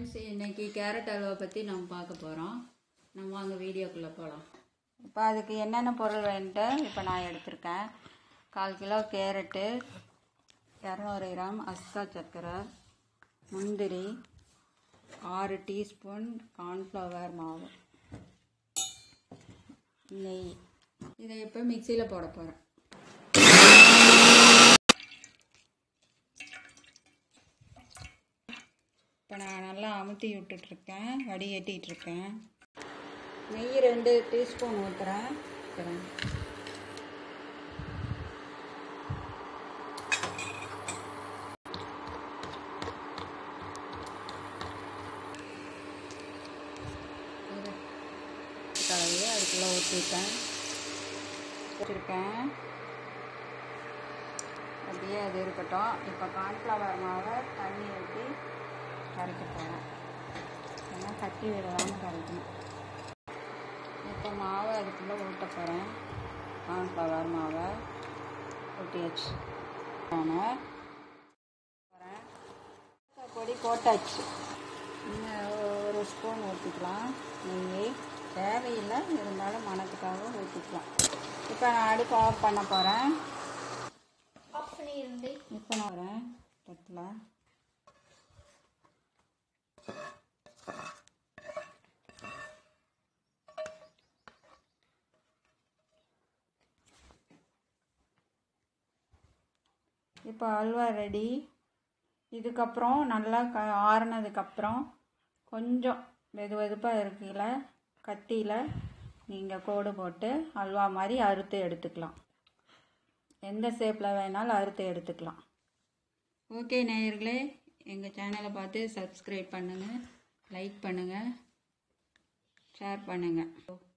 friends இன்னைக்கு carrot halwa பற்றி நம்ம பார்க்க போகிறோம் நம்ம வாங்க வீடியோக்குள்ளே போகலாம் இப்போ அதுக்கு என்னென்ன பொருள் வேணுட்டு இப்போ நான் எடுத்திருக்கேன் கால் கிலோ கேரட்டு இரநூறு கிராம் அஸ்கா சர்க்கரை முந்திரி ஆறு டீஸ்பூன் கார்ன்ஃப்ளவர் மாவு நெய் இதை இப்போ மிக்சியில் போட போகிறேன் இப்போ நான் நல்லா அமுத்தி விட்டுட்ருக்கேன் வடிகட்டிகிட்ருக்கேன் நெய் ரெண்டு டீஸ்பூன் ஊற்றுறேன் ஊற்றுறேன் கலவையை அதுக்குள்ளே ஊற்றிட்டேன் வச்சுருக்கேன் அப்படியே அது இருக்கட்டும் இப்போ கார்ன்ஃப்ளவர் மாவை தண்ணி ஊற்றி கரைக்க போகிறேன் ஏன்னா கட்டி விடாமல் கரைக்கணும் இப்போ மாவை அதுக்குள்ளே ஊட்ட போகிறேன் கார்ன்ஃப்ளவர் மாவை ஊட்டியாச்சு நான் போகிறேன் பொடி போட்டாச்சு இன்னும் ஒரு ஸ்பூன் ஊற்றிக்கலாம் நெய் தேவையில்லை இருந்தாலும் மணத்துக்காக ஊற்றிக்கலாம் இப்போ நான் அடுப்பு ஆஃப் பண்ண போகிறேன் ஆஃப் பண்ணியிருந்து இப்போ நான் வரேன் தட்டில் இப்போ அல்வா ரெடி இதுக்கப்புறம் நல்லா க ஆறுனதுக்கப்புறம் கொஞ்சம் வெது வெதுப்பாக இருக்கையில் கத்தியில் நீங்கள் கோடு போட்டு அல்வா மாதிரி அறுத்து எடுத்துக்கலாம் எந்த ஷேப்பில் வேணாலும் அறுத்து எடுத்துக்கலாம் ஓகே நேயர்களே எங்கள் சேனலை பார்த்து சப்ஸ்கிரைப் பண்ணுங்கள் லைக் பண்ணுங்கள் ஷேர் பண்ணுங்கள்